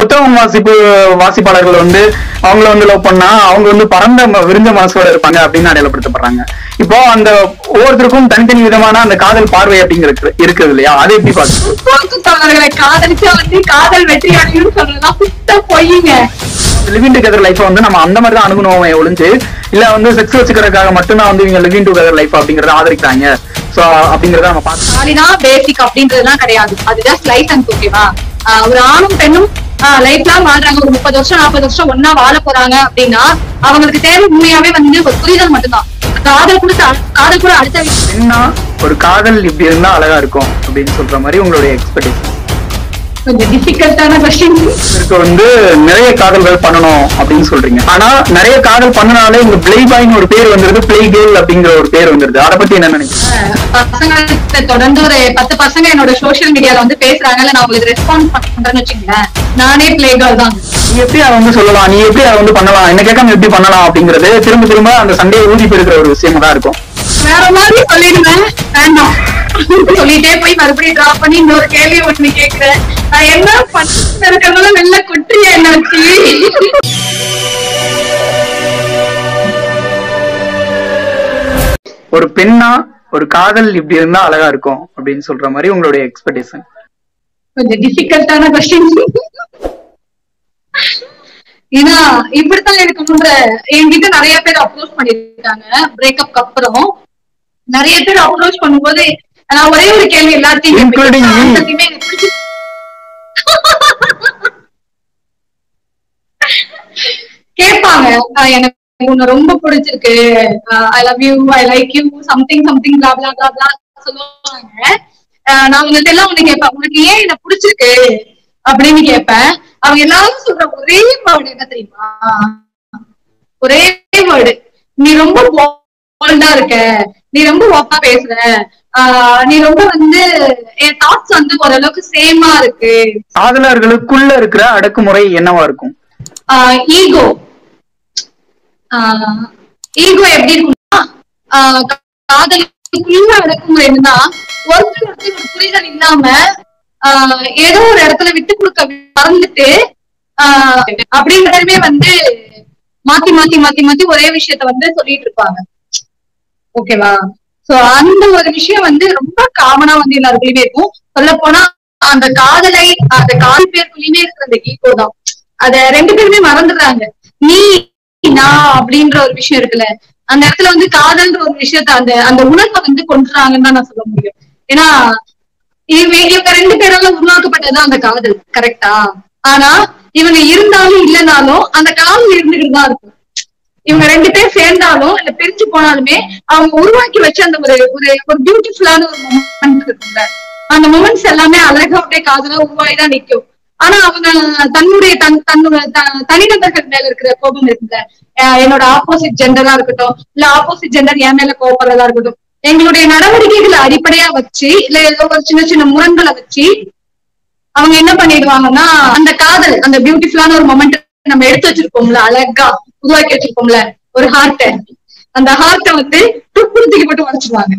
புத்தகம் வாசிப்பு வாசிப்பாளர்கள் வந்து அவங்கள வந்து லவ் பண்ணா அவங்க வந்து பரந்த ம- விரிஞ்ச மனசோட இருப்பாங்க அப்படின்னு அடையாளப்படுத்தப்படுறாங்க இப்போ அந்த ஒவ்வொருத்தருக்கும் தனித்தனி விதமான அந்த காதல் பார்வை அப்படிங்கிறது இருக்குது இல்லையா அதை எப்படி பாக்குறது முற்போக்கு தோழர்களை காதலிச்சா வந்து காதல் வெற்றி அடையும் சொல்றதெல்லாம் சுத்த பொய்யுங்க லிவிங் டுகெதர் லைஃப் வந்து நம்ம அந்த மாதிரி தான் அணுகணும் ஒளிஞ்சு இல்ல வந்து செக்ஸ் வச்சுக்கிறதுக்காக மட்டும்தான் வந்து இவங்க லிவிங் டுகெதர் லைஃப் அப்படிங்கறத ஆதரிக்கிறாங்க சோ அப்படிங்கறத நம்ம பார்த்து ஜாலினா பேசிக் அப்படின்றதுலாம் கிடையாது அது ஜஸ்ட் லைசன்ஸ் ஓகேவா ஒரு ஆணும் பெண்ணும் லைஃப் லாங் வாழ்றாங்க ஒரு முப்பது வருஷம் நாற்பது வருஷம் ஒன்னா வாழ போறாங்க அப்படின்னா அவங்களுக்கு தேவை உண்மையாவே வந்து ஒரு புரிதல் மட்டும்தான் காதல் கூட காதல் கூட அடுத்த விஷயம் பெண்ணா ஒரு காதல் இப்படி இருந்தா அழகா இருக்கும் அப்படின்னு சொல்ற மாதிரி உங்களுடைய எக்ஸ்பெக்டேஷன் கொஞ்சம் டிஃபிகல்ட்டான கொஸ்டின் இதற்கு வந்து நிறைய காதல்கள் பண்ணணும் அப்படின்னு சொல்றீங்க ஆனா நிறைய காதல் பண்ணனாலே இங்க பிளே பாய்னு ஒரு பேர் வந்துருது பிளே கேர்ள் அப்படிங்கிற ஒரு பேர் வந்துருது அதை பத்தி என்ன நினைக்கிறீங்க பசங்க தொடர்ந்து ஒரு பத்து பசங்க என்னோட சோஷியல் மீடியால வந்து பேசுறாங்கல்ல நான் உங்களுக்கு ரெஸ்பான்ஸ் பண்றேன்னு வச்சுக்கோங்களேன் நானே பிளே கேர்ள் தான் நீ எப்படி அதை வந்து சொல்லலாம் நீ எப்படி அதை வந்து பண்ணலாம் என்ன கேட்காம எப்படி பண்ணலாம் அப்படிங்கிறது திரும்ப திரும்ப அந்த சண்டையை ஊதி பெருக்கிற ஒரு விஷயமா தான் இருக்கும் வேற மாதிரி சொல்லிடுவேன் வேண்டாம் சொல்லிட்டே போய் மறுபடியும் டிராப் பண்ணி இன்னொரு கேள்வி ஒண்ணு கேக்குறேன் நான் என்ன பண்ண இருக்கிறதுனால வெளில கொட்டுறிய என்ன வச்சு ஒரு பெண்ணா ஒரு காதல் இப்படி இருந்தா அழகா இருக்கும் அப்படின்னு சொல்ற மாதிரி உங்களுடைய எக்ஸ்பெக்டேஷன் கொஞ்சம் டிஃபிகல்ட்டான கொஸ்டின் ஏன்னா இப்படித்தான் இருக்கணும்ன்ற என்கிட்ட நிறைய பேர் அப்ரோச் பண்ணிருக்காங்க பிரேக்கப்க்கு அப்புறம் நிறைய பேர் அப்ரோச் பண்ணும்போது நான் ஒரே ஒரு கேள்வி எல்லாத்தையும் Including me. எல்லாத்தையுமே எனக்கு பிடிச்சி கேட்பாங்க ஆஹ் எனக்கு உன்னை ரொம்ப பிடிச்சிருக்கு I love you I like you something something blah blah blah blah சொல்லுவாங்க ஆஹ் நான் உங்கள்ட்ட எல்லாம் ஒண்ணு கேட்பேன் உனக்கு ஏன் என்ன பிடிச்சிருக்கு அப்படின்னு கேட்பேன் அவங்க எல்லாரும் சொல்ற ஒரே வேர்டு என்ன தெரியுமா ஒரே வேர்டு நீ ரொம்ப போல்டா இருக்க நீ ரொம்ப ஓப்பா பேசுற ஆஹ் நீ ரொம்ப வந்து என் தாட்ஸ் வந்து ஓரளவுக்கு சேமா இருக்கு காதலர்களுக்குள்ள இருக்கிற அடக்குமுறை என்னவா இருக்கும் ஈகோ ஈகோ எப்படி இருக்கும்னா ஆஹ் காதலுக்குள்ள அடக்குமுறை என்னன்னா ஒருத்தர் ஒருத்தர் ஒரு புரிதல் இல்லாம ஆஹ் ஏதோ ஒரு இடத்துல விட்டு கொடுக்க மறந்துட்டு ஆஹ் அப்படின்றதுமே வந்து மாத்தி மாத்தி மாத்தி மாத்தி ஒரே விஷயத்த வந்து சொல்லிட்டு இருப்பாங்க ஓகேவா சோ அந்த ஒரு விஷயம் வந்து ரொம்ப காமனா வந்து எல்லாருக்குள்ளயுமே இருக்கும் சொல்ல போனா அந்த காதலை அந்த காதல் பேருக்குள்ளயுமே இருக்கிற அந்த ஈகோ தான் அத ரெண்டு பேருமே மறந்துடுறாங்க நீ நான் அப்படின்ற ஒரு விஷயம் இருக்குல்ல அந்த இடத்துல வந்து காதல்ன்ற ஒரு விஷயத்த அந்த அந்த உணர்வை வந்து கொண்டுறாங்கன்னு தான் நான் சொல்ல முடியும் ஏன்னா இவங்க இவங்க ரெண்டு பேரால உருவாக்கப்பட்டதுதான் அந்த காதல் கரெக்டா ஆனா இவங்க இருந்தாலும் இல்லைனாலும் அந்த காதல் இருந்துகிட்டு தான் இருக்கும் இவங்க ரெண்டு பேர் சேர்ந்தாலும் இல்ல பிரிஞ்சு போனாலுமே அவங்க உருவாக்கி வச்ச அந்த ஒரு ஒரு ஒரு பியூட்டிஃபுல்லான ஒரு மொமெண்ட் இருக்குல்ல அந்த மொமெண்ட்ஸ் எல்லாமே அழகா அப்படியே காதலா உருவாகிதான் நிக்கும் ஆனா அவங்க தன்னுடைய தன் தன்னோட த- தனிநபர்கள் மேல இருக்கிற கோபம் இருக்குல்ல அஹ் என்னோட ஆப்போசிட் ஜெண்டரா இருக்கட்டும் இல்ல ஆப்போசிட் ஜெண்டர் என் மேல கோபப்படுறதா இருக்கட்டும் எங்களுடைய நடவடிக்கைகளை அடிப்படையா வச்சு இல்ல ஏதோ ஒரு சின்ன சின்ன முரண்களை வச்சு அவங்க என்ன பண்ணிடுவாங்கன்னா அந்த காதல் அந்த பியூட்டிஃபுல்லான ஒரு மொமெண்ட் நம்ம எடுத்து வச்சிருப்போம்ல அழகா உருவாக்கி வச்சிருப்போம்ல ஒரு ஹார்ட்ட அந்த ஹார்ட்ட வந்து துப்புன்னு தூக்கி போட்டு உடச்சிருவாங்க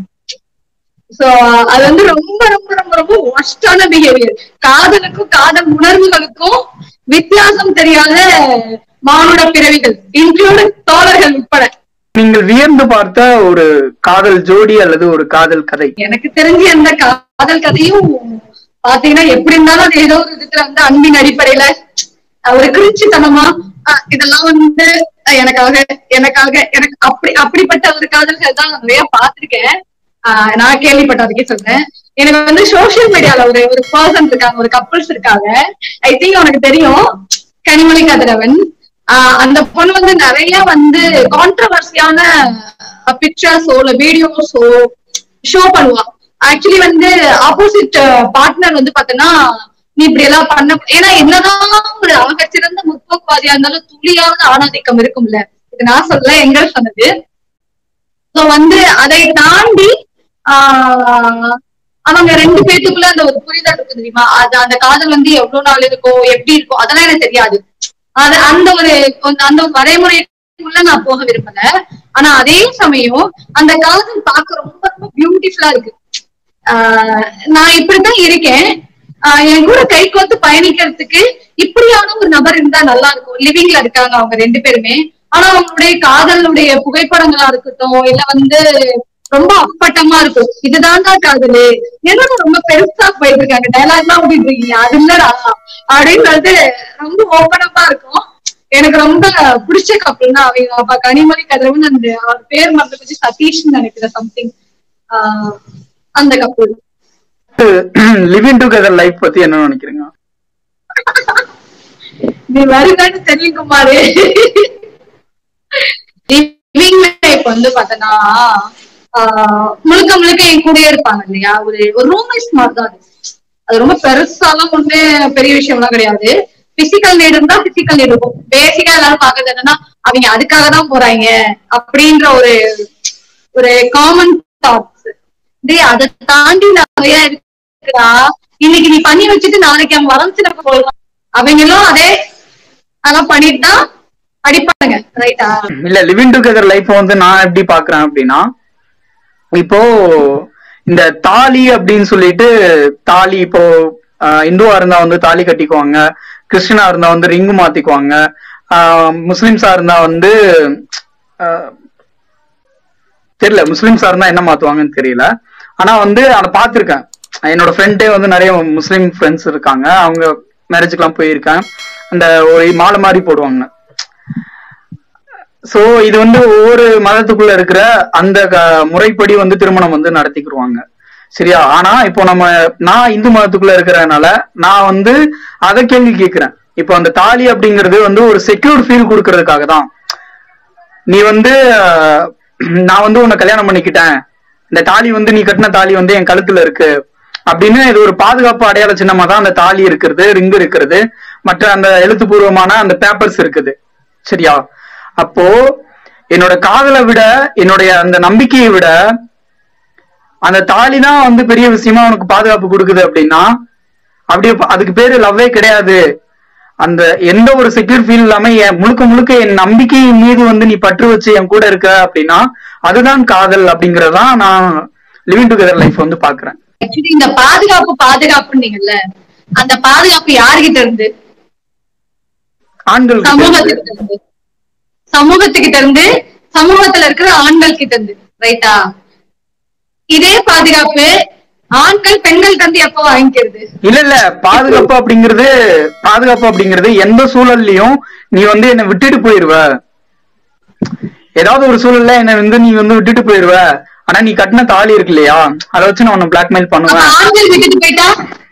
சோ அது வந்து ரொம்ப ரொம்ப ரொம்ப ரொம்ப ஒஸ்டான பிஹேவியர் காதலுக்கும் காதல் உணர்வுகளுக்கும் வித்தியாசம் தெரியாத மானுட பிறவிகள் இன்க்ளூடிங் தோழர்கள் உட்பட நீங்கள் வியந்து பார்த்த ஒரு காதல் ஜோடி அல்லது ஒரு காதல் கதை எனக்கு தெரிஞ்சு அந்த காதல் கதையும் பாத்தீங்கன்னா எப்படி இருந்தாலும் அது ஏதோ ஒரு விதத்துல வந்து அன்பின் அடிப்படையில அஹ் ஒரு கிரிச்சித்தனமா அஹ் இதெல்லாம் வந்து அஹ் எனக்காக எனக்காக எனக்கு அப்படி அப்படிப்பட்ட ஒரு காதல்கள் தான் நான் நிறைய பார்த்திருக்கேன் ஆஹ் நான் கேள்விப்பட்டதுக்கே சொல்றேன் எனக்கு வந்து சோசியல் மீடியால ஒரு ஒரு பர்சன் இருக்காங்க ஒரு கப்பிள்ஸ் இருக்காங்க ஐ திங்க் உனக்கு தெரியும் கனிமொழி கதிரவன் ஆஹ் அந்த பொண்ணு வந்து நிறைய வந்து கான்ட்ரவர்சியான பிக்சர்ஸோ இல்ல வீடியோஸோ ஷோ பண்ணுவா ஆக்சுவலி வந்து ஆப்போசிட் பார்ட்னர் வந்து பாத்தீங்கன்னா நீ இப்படி எல்லாம் பண்ண ஏன்னா என்னதான் ஒரு ஆகச்சிறந்த முற்போக்குவாதியா இருந்தாலும் துளியாவது ஆணாதிக்கம் இருக்கும்ல இது நான் சொல்ல எங்கள் சொன்னது சோ வந்து அதை தாண்டி ஆஹ் அவங்க ரெண்டு பேத்துக்குள்ள அந்த ஒரு புரிதல் இருக்கு தெரியுமா அது அந்த காதல் வந்து எவ்வளவு நாள் இருக்கும் எப்படி இருக்கும் அதெல்லாம் எனக்கு தெரியாது அது அந்த ஒரு அந்த ஒரு வரைமுறைக்குள்ள நான் போக விரும்பல ஆனா அதே சமயம் அந்த காதல் பார்க்க ரொம்ப ரொம்ப பியூட்டிஃபுல்லா இருக்கு ஆஹ் நான் இப்படித்தான் இருக்கேன் ஆஹ் என் கூட கை கோத்து பயணிக்கிறதுக்கு இப்படியான ஒரு நபர் இருந்தா நல்லா இருக்கும் லிவிங்ல இருக்காங்க அவங்க ரெண்டு பேருமே ஆனா அவங்களுடைய காதலுடைய புகைப்படங்களா இருக்கட்டும் இல்ல வந்து ரொம்ப அப்பட்டமா இருக்கும் இதுதான்டா காதலு என்னடா ரொம்ப பெருசா போயிட்டு இருக்காங்க டைலாக் எல்லாம் ஓடிட்டு இருக்கீங்க அது இல்லடா அப்படின்றது ரொம்ப ஓப்பனப்பா இருக்கும் எனக்கு ரொம்ப பிடிச்ச கப்பல் தான் அவங்க அப்ப கனிமொழி கதிரவன் அந்த அவர் பேர் மறந்து போச்சு சதீஷ்னு நினைக்கிறேன் சம்திங் அந்த கப்பல் லிவிங் டுகெதர் லைஃப் பத்தி என்ன நினைக்கிறீங்க நீ வருவேன்னு தெரியும் குமாரு லிவிங் லைஃப் வந்து பாத்தனா முழுக்க முழுக்க என் கூடயே இருப்பாங்க இல்லையா ஒரு ஒரு ரூம்மேட்ஸ் மாதிரி தான் அது அது ரொம்ப பெருசாலாம் ஒண்ணு பெரிய விஷயம் எல்லாம் கிடையாது பிசிக்கல் நீடு இருந்தா பிசிக்கல் நீடு இருக்கும் பேசிக்கா எல்லாரும் பாக்குறது என்னன்னா அவங்க அதுக்காக தான் போறாங்க அப்படின்ற ஒரு ஒரு காமன் தாட்ஸ் டேய் அதை தாண்டி நிறைய இருக்குடா இன்னைக்கு நீ பண்ணி வச்சுட்டு நாளைக்கு அவன் வளர்ச்சிட போயிடலாம் அவங்க எல்லாம் அதே அதெல்லாம் பண்ணிட்டு தான் அடிப்பாங்க ரைட்டா இல்ல லிவிங் டுகெதர் லைஃப் வந்து நான் எப்படி பாக்குறேன் அப்படின்னா இப்போ இந்த தாலி அப்படின்னு சொல்லிட்டு தாலி இப்போ ஆஹ், இந்துவா இருந்தா வந்து தாலி கட்டிக்குவாங்க கிறிஸ்டினா இருந்தா வந்து ரிங்கு மாத்திக்குவாங்க ஆஹ், முஸ்லிம்ஸா இருந்தா வந்து ஆஹ், தெரியல முஸ்லிம்ஸா இருந்தா என்ன மாத்துவாங்கன்னு தெரியல ஆனா வந்து அதை பார்த்திருக்கேன் என்னோட ஃப்ரெண்டே வந்து நிறைய முஸ்லீம் ஃப்ரெண்ட்ஸ் இருக்காங்க அவங்க மேரேஜுக்குலாம் போயிருக்கேன் அந்த ஒரு மாலை மாதிரி போடுவாங்க சோ இது வந்து ஒவ்வொரு மதத்துக்குள்ள இருக்கிற அந்த க- முறைப்படி வந்து திருமணம் வந்து நடத்திக்கிருவாங்க சரியா ஆனா இப்போ நம்ம நான் இந்து மதத்துக்குள்ள இருக்கிறதுனால நான் வந்து அதை கேள்வி கேட்கிறேன் இப்போ அந்த தாலி அப்படிங்கிறது வந்து ஒரு செக்யூர் ஃபீல் கொடுக்கறதுக்காக தான் நீ வந்து அஹ், நான் வந்து உன்னை கல்யாணம் பண்ணிக்கிட்டேன் இந்த தாலி வந்து நீ கட்டின தாலி வந்து என் கழுத்துல இருக்கு அப்படின்னு இது ஒரு பாதுகாப்பு அடையாள சின்னமா தான் அந்த தாலி இருக்கிறது ரிங் இருக்கிறது மற்ற அந்த எழுத்துப்பூர்வமான அந்த பேப்பர்ஸ் இருக்குது சரியா அப்போ என்னோட காதலை விட என்னுடைய அந்த நம்பிக்கையை விட அந்த தாலி தான் வந்து பெரிய விஷயமா உனக்கு பாதுகாப்பு கொடுக்குது அப்படின்னா அப்படியே ப- அதுக்கு பேரு லவ்வே கிடையாது அந்த எந்த ஒரு செக்யூர் ஃபீல் இல்லாம என் முழுக்க முழுக்க என் நம்பிக்கை மீது வந்து நீ பற்று வச்சு என் கூட இருக்க அப்படின்னா அதுதான் காதல் அப்படிங்கறதான் நான் லிவிங் டுகெதர் லைஃப் வந்து பாக்குறேன் ஆக்சுவலி இந்த பாதுகாப்பு பாதுகாப்புன்னீங்கல்ல அந்த பாதுகாப்பு யார்கிட்ட இருந்து ஆண்கள் கிட்ட இருந்து. சமூகத்துக்கிட்ட இருந்து சமூகத்துக்கிட்ட இருந்து சமூகத்துல இருக்கிற ஆண்கள் கிட்ட இருந்து ரைட்டா இதே பாதுகாப்பு ஆண்கள் பெண்கள் இருந்து எப்ப வாங்கிக்கிறது இல்ல இல்ல பாதுகாப்பு அப்படிங்கிறது பாதுகாப்பு அப்படிங்கிறது எந்த சூழல்லையும் நீ வந்து என்ன விட்டுட்டு போயிருவ ஏதாவது ஒரு சூழல்ல என்ன வந்து நீ வந்து விட்டுட்டு போயிருவ ஆனா நீ கட்டின தாலி இருக்கு இல்லையா அதை வச்சு நான் உன்னை பிளாக்மெயில் அப்ப பண்ணுவேன் ஆண்கள் விட்டுட்டு போயிட்டா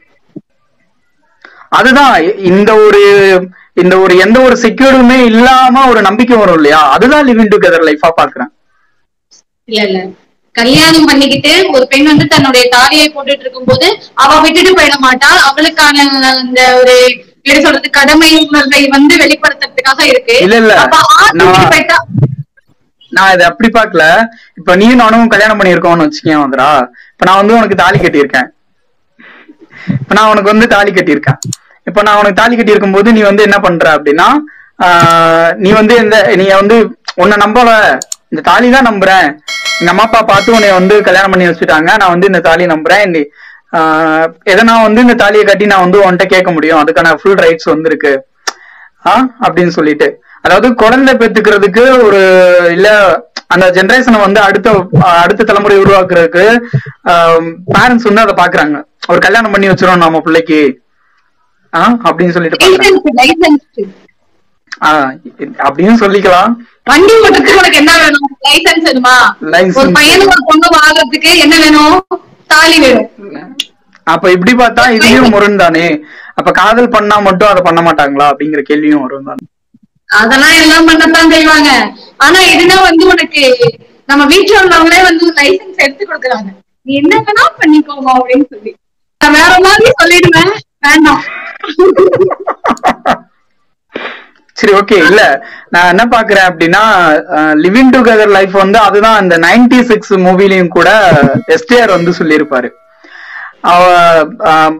அதுதான் இந்த ஒரு இந்த ஒரு எந்த ஒரு செக்யூர்டுமே இல்லாம ஒரு நம்பிக்கை வரும் இல்லையா அதுதான் லிவிங் டுகெதர் லைஃபா பாக்குறேன் இல்ல இல்ல கல்யாணம் பண்ணிக்கிட்டு ஒரு பெண் வந்து தன்னுடைய தாலியை போட்டுட்டு இருக்கும்போது அவ விட்டுட்டு போயிட மாட்டா அவளுக்கான அந்த ஒரு எப்படி சொல்றது கடமை உணர்வை வந்து வெளிப்படுத்துறதுக்காக இருக்கு இல்ல, இல்ல. அப்ப ஆண் நான்- விட்டுட்டு போயிட்டா நான் இதை அப்படி பார்க்கல இப்ப நீயும் நானும் கல்யாணம் பண்ணியிருக்கோம்னு வச்சுக்கேன் வந்துடா இப்ப நான் வந்து உனக்கு தாலி கட்டியிருக்கேன் இப்ப நான் உனக்கு வந்து தாலி கட்டியிருக்கேன் இப்ப நான் உனக்கு தாலி கட்டியிருக்கும் போது நீ வந்து என்ன பண்ற அப்படின்னா ஆஹ், நீ வந்து இந்த நீ வந்து உன்னை நம்பல இந்த தாலி தான் நம்புறேன் எங்க அம்மா அப்பா பார்த்து உன்னை வந்து கல்யாணம் பண்ணி வச்சுட்டாங்க நான் வந்து இந்த தாலியை நம்புறேன் இந்த ஆஹ், எதை நான் வந்து இந்த தாலியை கட்டி நான் வந்து உன்கிட்ட கேட்க முடியும் அதுக்கான ஃபுல் ரைட்ஸ் வந்து இருக்கு ஆ அப்படின்னு சொல்லிட்டு அதாவது குழந்தை பெத்துக்கிறதுக்கு ஒரு இல்ல அந்த ஜெனரேஷனை வந்து அடுத்த அஹ், அடுத்த தலைமுறை உருவாக்குறதுக்கு பேரண்ட்ஸ் வந்து அதை பாக்குறாங்க ஒரு கல்யாணம் பண்ணி வச்சிரும் நம்ம பிள்ளைக்கு ஆ அப்படின்னு சொல்லிட்டு பாக்குறாங்க லைசன்ஸ் லைசன்ஸ் ஆ, அப்படின்னு சொல்லிக்கலாம் வண்டி ஓட்டுறதுக்கு உனக்கு என்ன வேணும் லைசன்ஸ் வேணுமா License. ஒரு பையனுக்கு ஒரு பொண்ணு வாங்குறதுக்கு என்ன வேணும் தாலி வேணும் அப்ப இப்படி பார்த்தா இதுலயும் முரண் தானே அப்ப காதல் பண்ணா மட்டும் அதை பண்ண மாட்டாங்களா அப்படிங்கிற கேள்வியும் வரும் தானே அதெல்லாம் எல்லாம் பண்ணத்தான் செய்வாங்க ஆனா இதுனா வந்து உனக்கு நம்ம வீட்டுல உள்ளவங்களே வந்து லைசன்ஸ் எடுத்து கொடுக்குறாங்க நீ என்ன வேணா பண்ணிக்கோமா அப்படின்னு சொல்லி நான் வேற மாதிரி சொல்லிடுவேன் வேண்டாம் சரி ஓகே இல்ல நான் என்ன பாக்குறேன் அப்படின்னா லிவிங் டுகெதர் லைஃப் வந்து அதுதான் அந்த நைன்டி சிக்ஸ் மூவிலையும் கூட எஸ்டிஆர் வந்து சொல்லியிருப்பாரு அவ ஆஹ்,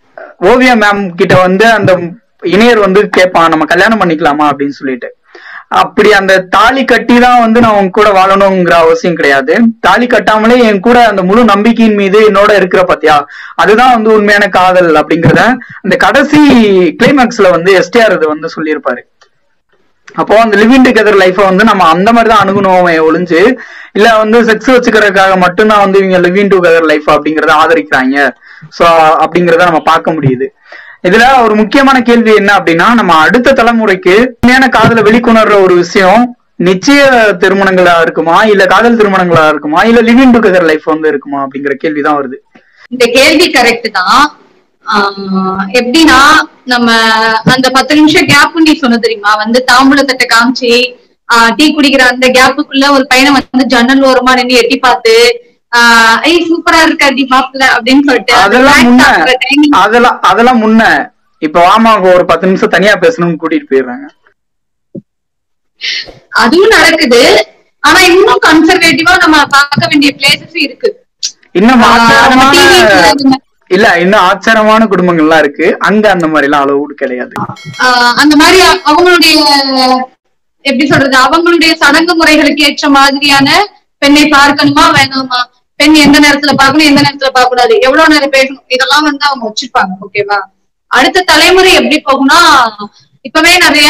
ஓவியா மேம் கிட்ட வந்து அந்த இணையர் வந்து கேட்பான் நம்ம கல்யாணம் பண்ணிக்கலாமா அப்படின்னு சொல்லிட்டு அப்படி அந்த தாலி கட்டி தான் வந்து நான் உன் கூட வாழணுங்கிற அவசியம் கிடையாது தாலி கட்டாமலே என் கூட அந்த முழு நம்பிக்கையின் மீது என்னோட இருக்கிற பாத்தியா அதுதான் வந்து உண்மையான காதல் அப்படிங்கறத அந்த கடைசி கிளைமேக்ஸ்ல வந்து எஸ்டிஆர் இது வந்து சொல்லியிருப்பாரு அப்போ அந்த லிவிங் டுகெதர் லைஃபை வந்து நம்ம அந்த மாதிரி தான் அணுகணும் ஒளிஞ்சு இல்ல வந்து செக்ஸ் வச்சுக்கிறதுக்காக மட்டும்தான் வந்து இவங்க லிவிங் டுகெதர் லைஃப் அப்படிங்கறத ஆதரிக்கிறாங்க சோ அப்படிங்கறத நம்ம பார்க்க முடியுது இதுல ஒரு முக்கியமான கேள்வி என்ன அப்படின்னா நம்ம அடுத்த தலைமுறைக்கு உண்மையான காதலை வெளிக்கொணர்ற ஒரு விஷயம் நிச்சய திருமணங்களா இருக்குமா இல்ல காதல் திருமணங்களா இருக்குமா இல்ல லிவிங் டுகெதர் லைஃப் வந்து இருக்குமா அப்படிங்கிற கேள்விதான் வருது இந்த கேள்வி கரெக்ட் தான் ஆஹ் எப்படின்னா நம்ம அந்த பத்து நிமிஷம் கேப் நீ சொன்ன தெரியுமா வந்து தாம்பூலத்தட்டை காமிச்சு ஆஹ் டீ குடிக்கிற அந்த கேப்புக்குள்ள ஒரு பையனை வந்து ஜன்னல் ஓரமா நின்று எட்டி பார்த்து ஆஹ் ஐய் சூப்பரா இருக்கா டி மாப்பிள்ள அப்படின்னு சொல்லிட்டு அந்த அதெல்லாம் black முன்ன சாப்பிடுற timing அதெல்லாம் அதெல்லாம் முன்ன இப்ப வாமா ஒரு பத்து நிமிஷம் தனியா பேசணும்னு கூட்டிட்டு போயிடுறாங்க அதுவும் நடக்குது ஆனா இன்னும் கன்சர்வேட்டிவா நம்ம பார்க்க வேண்டிய பிளேசஸ் இருக்கு இன்னும் ஆஹ் நம்ம ஆச்சரியமான TV ல இந்த- இல்ல இன்னும் ஆச்சரியமான குடும்பங்கள்லாம் இருக்கு அங்க அந்த மாதிரி எல்லாம் அளவு கிடையாது ஆஹ் அந்த மாதிரி அ- அவங்களுடைய எப்படி சொல்றது அவங்களுடைய சடங்கு முறைகளுக்கு ஏற்ற மாதிரியான பெண்ணை பார்க்கணுமா வேணாமா பெண் எந்த நேரத்துல பார்க்கணும் எந்த நேரத்துல பார்க்க கூடாது எவ்வளவு நேரம் பேசணும் இதெல்லாம் வந்து அவங்க வச்சிருப்பாங்க ஓகேவா அடுத்த தலைமுறை எப்படி போகும்னா இப்பவே நிறைய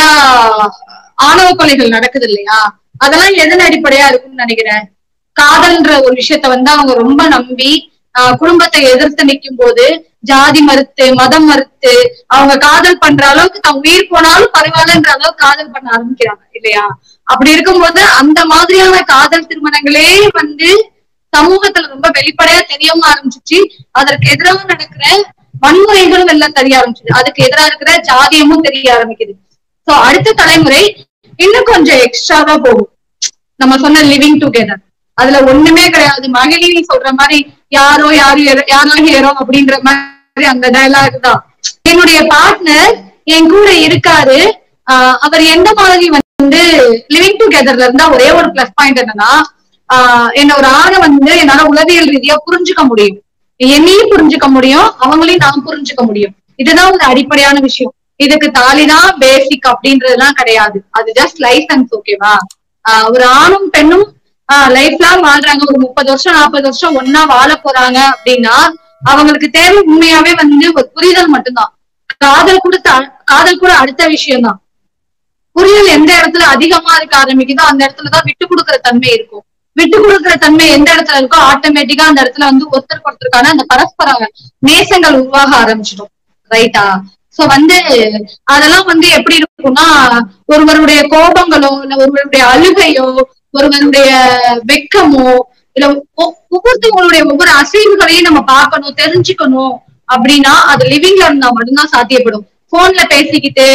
ஆணவ கொலைகள் நடக்குது இல்லையா அதெல்லாம் எதன் அடிப்படையா இருக்கும்னு நினைக்கிறேன் காதல்ன்ற ஒரு விஷயத்த வந்து அவங்க ரொம்ப நம்பி ஆஹ் குடும்பத்தை எதிர்த்து நிக்கும் போது ஜாதி மறுத்து மதம் மறுத்து அவங்க காதல் பண்ற அளவுக்கு தான் உயிர் போனாலும் பரவாயில்லன்ற அளவுக்கு காதல் பண்ண ஆரம்பிக்கிறாங்க இல்லையா அப்படி இருக்கும்போது அந்த மாதிரியான காதல் திருமணங்களே வந்து சமூகத்துல ரொம்ப வெளிப்படையா தெரியவும் ஆரம்பிச்சிச்சு அதற்கு எதிராக நடக்கிற வன்முறைகளும் எல்லாம் தெரிய ஆரம்பிச்சது அதுக்கு எதிராக இருக்கிற ஜாதியமும் தெரிய ஆரம்பிக்குது சோ அடுத்த தலைமுறை இன்னும் கொஞ்சம் எக்ஸ்ட்ராவா போகும் நம்ம சொன்ன லிவிங் டுகெதர் அதுல ஒண்ணுமே கிடையாது மகளிரி சொல்ற மாதிரி யாரோ யாரு ஏற- யாரோ ஹீரோ அப்படின்ற மாதிரி அந்த டயலாக் தான் என்னுடைய பார்ட்னர் என் கூட இருக்காரு ஆஹ் அவர் எந்த மாதிரி வந்து லிவிங் டுகெதர்ல இருந்தா ஒரே ஒரு பிளஸ் பாயிண்ட் என்னன்னா ஆஹ் என்ன ஒரு ஆணை வந்து என்னால உளவியல் ரீதியா புரிஞ்சுக்க முடியும் என்னையும் புரிஞ்சுக்க முடியும் அவங்களையும் நான் புரிஞ்சுக்க முடியும் இதுதான் ஒரு அடிப்படையான விஷயம் இதுக்கு தாலிதான் பேசிக் அப்படின்றதுலாம் கிடையாது அது ஜஸ்ட் லைசன்ஸ் ஓகேவா ஆஹ் ஒரு ஆணும் பெண்ணும் லைஃப் லாங் வாழ்றாங்க ஒரு முப்பது வருஷம் நாற்பது வருஷம் ஒன்னா வாழ போறாங்க அப்படின்னா அவங்களுக்கு தேவை உண்மையாவே வந்து ஒரு புரிதல் மட்டும்தான் காதல் கூட த- காதல் கூட அடுத்த விஷயம் தான் புரிதல் எந்த இடத்துல அதிகமா இருக்க ஆரம்பிக்குதோ அந்த இடத்துலதான் விட்டு கொடுக்கிற தன்மை இருக்கும் விட்டு கொடுக்கிற தன்மை எந்த இடத்துல இருக்கோ ஆட்டோமேட்டிக்கா அந்த இடத்துல வந்து ஒருத்தருக்கு ஒருத்தருக்கான அந்த பரஸ்பர நேசங்கள் உருவாக ஆரம்பிச்சிடும் ரைட்டா சோ வந்து அதெல்லாம் வந்து எப்படி இருக்கும்னா ஒருவருடைய கோபங்களோ இல்ல ஒருவருடைய அழுகையோ ஒருவருடைய வெக்கமோ இல்ல ஒ- ஒவ்வொருத்தவங்களுடைய ஒவ்வொரு அசைவுகளையும் நம்ம பார்க்கணும் தெரிஞ்சுக்கணும் அப்படின்னா அது லிவிங்ல இருந்தா மட்டும்தான் சாத்தியப்படும் போன்ல பேசிக்கிட்டு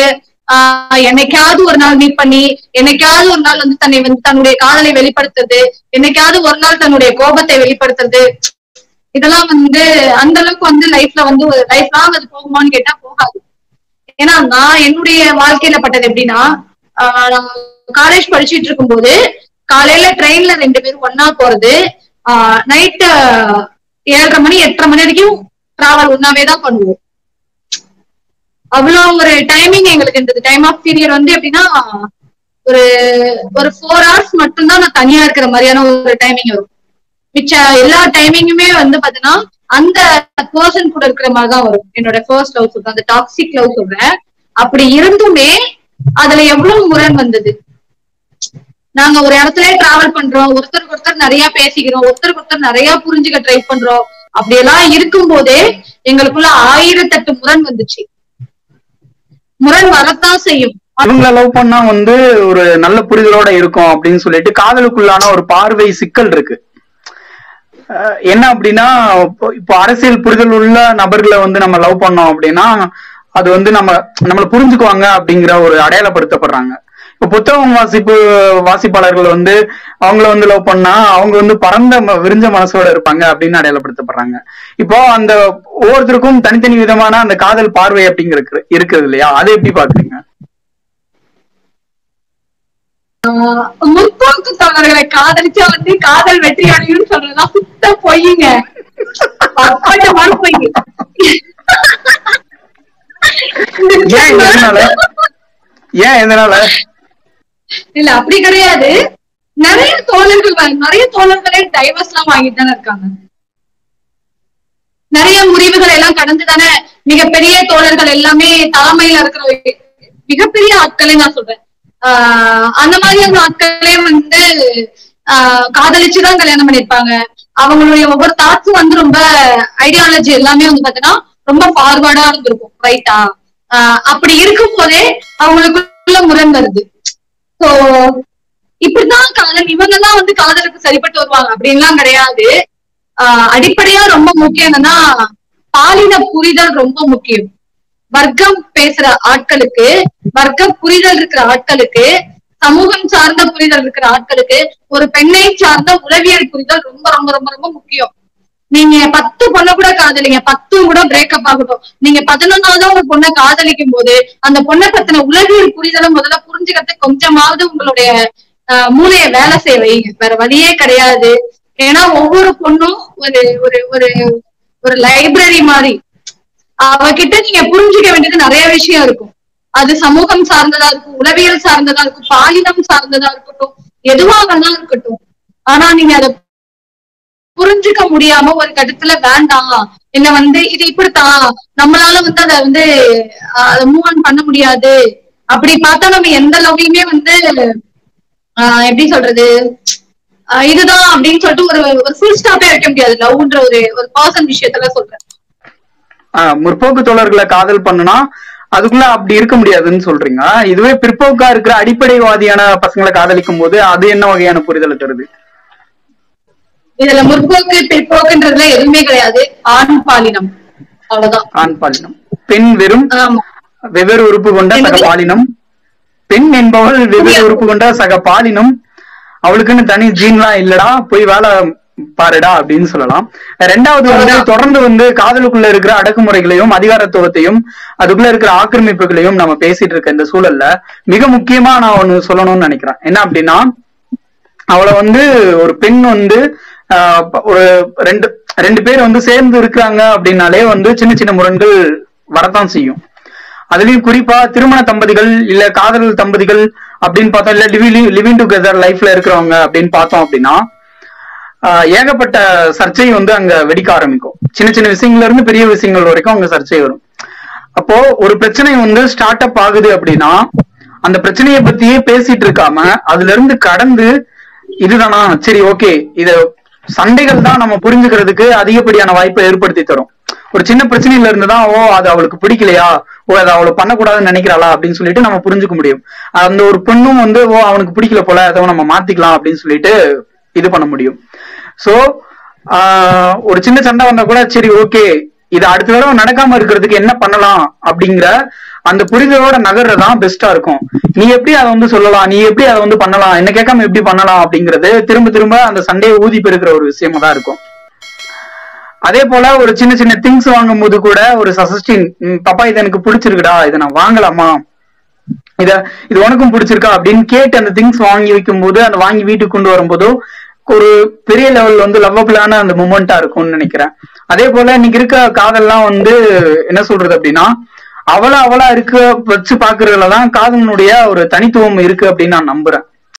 ஆஹ் என்னைக்காவது ஒரு நாள் மீட் பண்ணி என்னைக்காவது ஒரு நாள் வந்து தன்னை வந்து தன்னுடைய காதலை வெளிப்படுத்துறது என்னைக்காவது ஒரு நாள் தன்னுடைய கோபத்தை வெளிப்படுத்துறது இதெல்லாம் வந்து அந்த அளவுக்கு வந்து லைஃப்ல வந்து லைஃப் லாங் அது போகுமான்னு கேட்டா போகாது ஏன்னா நான் என்னுடைய வாழ்க்கையில பட்டது எப்படின்னா ஆஹ் நான் காலேஜ் படிச்சுட்டு இருக்கும்போது காலையில ட்ரெயின்ல ரெண்டு பேரும் ஒன்னா போறது ஆஹ் நைட்டு ஏழரை மணி எட்டரை மணி வரைக்கும் டிராவல் ஒன்னாவே தான் பண்ணுவோம் அவ்வளவு ஒரு டைமிங் எங்களுக்கு இருந்தது டைம் ஆஃப் பீரியட் வந்து எப்படின்னா ஒரு ஒரு ஃபோர் ஹவர்ஸ் மட்டும்தான் நான் தனியா இருக்கிற மாதிரியான ஒரு டைமிங் வரும் மிச்ச எல்லா டைமிங்குமே வந்து பாத்தீங்கன்னா அந்த பர்சன் கூட இருக்கிற மாதிரி தான் வரும் என்னோட ஃபர்ஸ்ட் லவ் சொல்றேன் அந்த டாக்ஸிக் லவ் சொல்றேன் அப்படி இருந்துமே அதுல எவ்வளவு முரண் வந்தது நாங்க ஒரு இடத்துல டிராவல் பண்றோம் ஒருத்தருக்கு ஒருத்தர் நிறைய பேசிக்கிறோம் ஒருத்தருக்கு ஒருத்தர் நிறைய புரிஞ்சுக்க ட்ரை பண்றோம் அப்படியெல்லாம் இருக்கும் போதே எங்களுக்குள்ள ஆயிரத்தெட்டு முரண் வந்துச்சு முரண் வரத்தான் செய்யும் இவங்கள லவ் பண்ணா வந்து ஒரு நல்ல புரிதலோட இருக்கும் அப்படின்னு சொல்லிட்டு காதலுக்குள்ளான ஒரு பார்வை சிக்கல் இருக்கு அஹ் என்ன அப்படின்னா இப்போ- இப்போ அரசியல் புரிதல் உள்ள நபர்களை வந்து நம்ம லவ் பண்ணோம் அப்படின்னா அது வந்து நம்ம நம்மள புரிஞ்சுக்குவாங்க அப்படிங்கிற ஒரு அடையாளப்படுத்தப்படுறாங்க இப்போ புத்தகம் வாசிப்பு வாசிப்பாளர்கள் வந்து அவங்கள வந்து லவ் பண்ணா அவங்க வந்து பரந்த ம- விரிஞ்ச மனசோட இருப்பாங்க அப்படின்னு அடையாளப்படுத்தப்படுறாங்க இப்போ அந்த ஒவ்வொருத்தருக்கும் தனித்தனி விதமான அந்த காதல் பார்வை அப்படிங்கிறது இருக்குது இல்லையா அதை எப்படி பாக்குறீங்க முற்போக்கு தோழர்களை காதலிச்சா வந்து காதல் வெற்றி அடையும் சொல்றதெல்லாம் சுத்த பொய்யுங்க அப்பட்டமான பொய் ஏன் எதனால ஏன் எதனால இல்ல அப்படி கிடையாது நிறைய தோழர்கள் வ- நிறைய தோழர்களே டைவர்ஸ் எல்லாம் வாங்கிட்டு தானே இருக்காங்க நிறைய முறிவுகள் எல்லாம் கடந்து தானே மிகப்பெரிய தோழர்கள் எல்லாமே தலைமையில இருக்கிற மிகப்பெரிய ஆட்களே நான் சொல்றேன் ஆஹ் அந்த மாதிரியான ஆட்களே வந்து ஆஹ் காதலிச்சுதான் கல்யாணம் பண்ணிருப்பாங்க அவங்களுடைய ஒவ்வொரு தாட்ஸும் வந்து ரொம்ப ஐடியாலஜி எல்லாமே வந்து பாத்தீங்கன்னா ரொம்ப ஃபார்வர்டா இருந்திருக்கும் ரைட்டா அப்படி இருக்கும் போதே அவங்களுக்குள்ள முரண் வருது சோ இப்படிதான் காதல் இவங்க தான் வந்து காதலுக்கு சரிப்பட்டு வருவாங்க அப்படின்லாம் கிடையாது ஆஹ் அடிப்படையா ரொம்ப முக்கியம் என்னன்னா பாலின புரிதல் ரொம்ப முக்கியம் வர்க்கம் பேசுற ஆட்களுக்கு வர்க்க புரிதல் இருக்கிற ஆட்களுக்கு சமூகம் சார்ந்த புரிதல் இருக்கிற ஆட்களுக்கு ஒரு பெண்ணை சார்ந்த உளவியல் புரிதல் ரொம்ப ரொம்ப ரொம்ப ரொம்ப முக்கியம் நீங்க பத்து பொண்ணை கூட காதலிங்க பத்தும் கூட பிரேக்கப் ஆகட்டும் நீங்க பதினொன்னாவது ஒரு பொண்ணை காதலிக்கும் போது அந்த பொண்ணை பத்தின உளவியல் புரிதலை முதல்ல புரிஞ்சுக்கிறதுக்கு கொஞ்சமாவது உங்களுடைய ஆஹ், மூளைய வேலை செய்ய வைங்க வேற வழியே கிடையாது ஏன்னா ஒவ்வொரு பொண்ணும் ஒரு ஒரு ஒரு ஒரு லைப்ரரி மாதிரி அவகிட்ட நீங்க புரிஞ்சுக்க வேண்டியது நிறைய விஷயம் இருக்கும் அது சமூகம் சார்ந்ததா இருக்கும் உளவியல் சார்ந்ததா இருக்கும் பாலினம் சார்ந்ததா இருக்கட்டும் எதுவா வேணா இருக்கட்டும் ஆனா நீங்க அதை புரிஞ்சுக்க முடியாம ஒரு கட்டத்துல வேண்டாம் என்ன வந்து இது இப்படித்தான் நம்மளால வந்து அதை வந்து ஆஹ் அதை மூவ் ஆன் பண்ண முடியாது அப்படி பார்த்தா நம்ம எந்த லவ்லையுமே வந்து ஆஹ் எப்படி சொல்றது ஆஹ் இதுதான் அப்படின்னு சொல்லிட்டு ஒரு ஒரு ஃபுல் ஸ்டாப்பே வைக்க முடியாது லவ்ன்ற ஒரு ஒரு பர்சன் விஷயத்துல சொல்றேன் ஆஹ் முற்போக்கு தோழர்களை காதல் பண்ணுனா அதுக்குள்ள அப்படி இருக்க முடியாதுன்னு சொல்றீங்க இதுவே பிற்போக்கா இருக்கிற அடிப்படைவாதியான பசங்களை காதலிக்கும் போது அது என்ன வகையான புரிதலை தருது இதுல முற்போக்கு பிற்போக்குன்றதுல எதுவுமே கிடையாது ஆண் பாலினம் அவ்வளவுதான் ஆண் பாலினம் பெண் வெறும் ஆமா வெவ்வேறு உறுப்பு கொண்ட சக என்னது? பாலினம் பெண் என்பவள் வெவ்வேறு உறுப்பு கொண்ட சக பாலினம் அவளுக்குன்னு தனி ஜீன்லாம் இல்லடா போய் வேலை பாருடா அப்படின்னு சொல்லலாம் ரெண்டாவது வந்து அவ்வளவுதான். தொடர்ந்து வந்து காதலுக்குள்ள இருக்கிற அடக்குமுறைகளையும் அதிகாரத்துவத்தையும் அதுக்குள்ள இருக்கிற ஆக்கிரமிப்புகளையும் நம்ம பேசிட்டு இருக்க இந்த சூழல்ல மிக முக்கியமா நான் ஒண்ணு சொல்லணும்னு நினைக்கிறேன் என்ன அப்படின்னா அவளை வந்து ஒரு பெண் வந்து ஆஹ் ப- ஒரு ரெண்டு ரெண்டு பேர் வந்து சேர்ந்து இருக்கிறாங்க அப்படின்னாலே வந்து சின்ன சின்ன முரண்கள் வரத்தான் செய்யும் அதுலயும் குறிப்பா திருமண தம்பதிகள் இல்ல காதல் தம்பதிகள் அப்படின்னு பார்த்தோம் இல்ல லிவிங் டுகெதர் லைஃப்ல இருக்கிறவங்க அப்படின்னு பார்த்தோம் அப்படின்னா ஆஹ் ஏகப்பட்ட சர்ச்சை வந்து அங்க வெடிக்க ஆரம்பிக்கும் சின்ன சின்ன விஷயங்கள்ல இருந்து பெரிய விஷயங்கள் வரைக்கும் அங்க சர்ச்சை வரும் அப்போ ஒரு பிரச்சனை வந்து ஸ்டார்ட் அப் ஆகுது அப்படின்னா அந்த பிரச்சனையை பத்தியே பேசிட்டு இருக்காம அதுல இருந்து கடந்து இதுதானா சரி ஓகே இத சண்டைகள் தான் நம்ம புரிஞ்சுக்கிறதுக்கு அதிகப்படியான வாய்ப்பை ஏற்படுத்தி தரும் ஒரு சின்ன பிரச்சனையில இருந்து தான் ஓ அது அவளுக்கு பிடிக்கலையா ஓ அதை அவளை பண்ணக்கூடாதுன்னு நினைக்கிறாளா அப்படின்னு சொல்லிட்டு நம்ம புரிஞ்சுக்க முடியும் அந்த ஒரு பெண்ணும் வந்து ஓ அவனுக்கு பிடிக்கல போல அதை நம்ம மாத்திக்கலாம் அப்படின்னு சொல்லிட்டு இது பண்ண முடியும் சோ ஒரு சின்ன சண்டை வந்தா கூட சரி ஓகே இது அடுத்த தடவை நடக்காம இருக்கிறதுக்கு என்ன பண்ணலாம் அப்படிங்கிற அந்த புரிதலோட நகர்றதான் பெஸ்டா இருக்கும் நீ எப்படி அதை வந்து சொல்லலாம் நீ எப்படி அதை வந்து பண்ணலாம் என்ன கேட்காம எப்படி பண்ணலாம் அப்படிங்கிறது திரும்ப திரும்ப அந்த சண்டையை ஊதி பெருக்கிற ஒரு விஷயமா தான் இருக்கும் அதே போல ஒரு சின்ன சின்ன திங்ஸ் வாங்கும் போது கூட ஒரு சசஸ்டின் பாப்பா இது எனக்கு பிடிச்சிருக்குடா இதை நான் வாங்கலாமா இத இது உனக்கும் பிடிச்சிருக்கா அப்படின்னு கேட்டு அந்த திங்ஸ் வாங்கி வைக்கும் போது அந்த வாங்கி வீட்டுக்கு கொண்டு வரும்போதோ ஒரு பெரிய லெவல் வந்து லவ்வபிளான அந்த மூமெண்டா இருக்கும்னு நினைக்கிறேன் அதே போல இன்னைக்கு இருக்க காதல்லாம் வந்து என்ன சொல்றது அப்படின்னா அவளா அவளா இருக்க வச்சு பாக்குறதுலதான் காதலனுடைய ஒரு தனித்துவம் இருக்கு அப்படின்னு நான் நம்புறேன்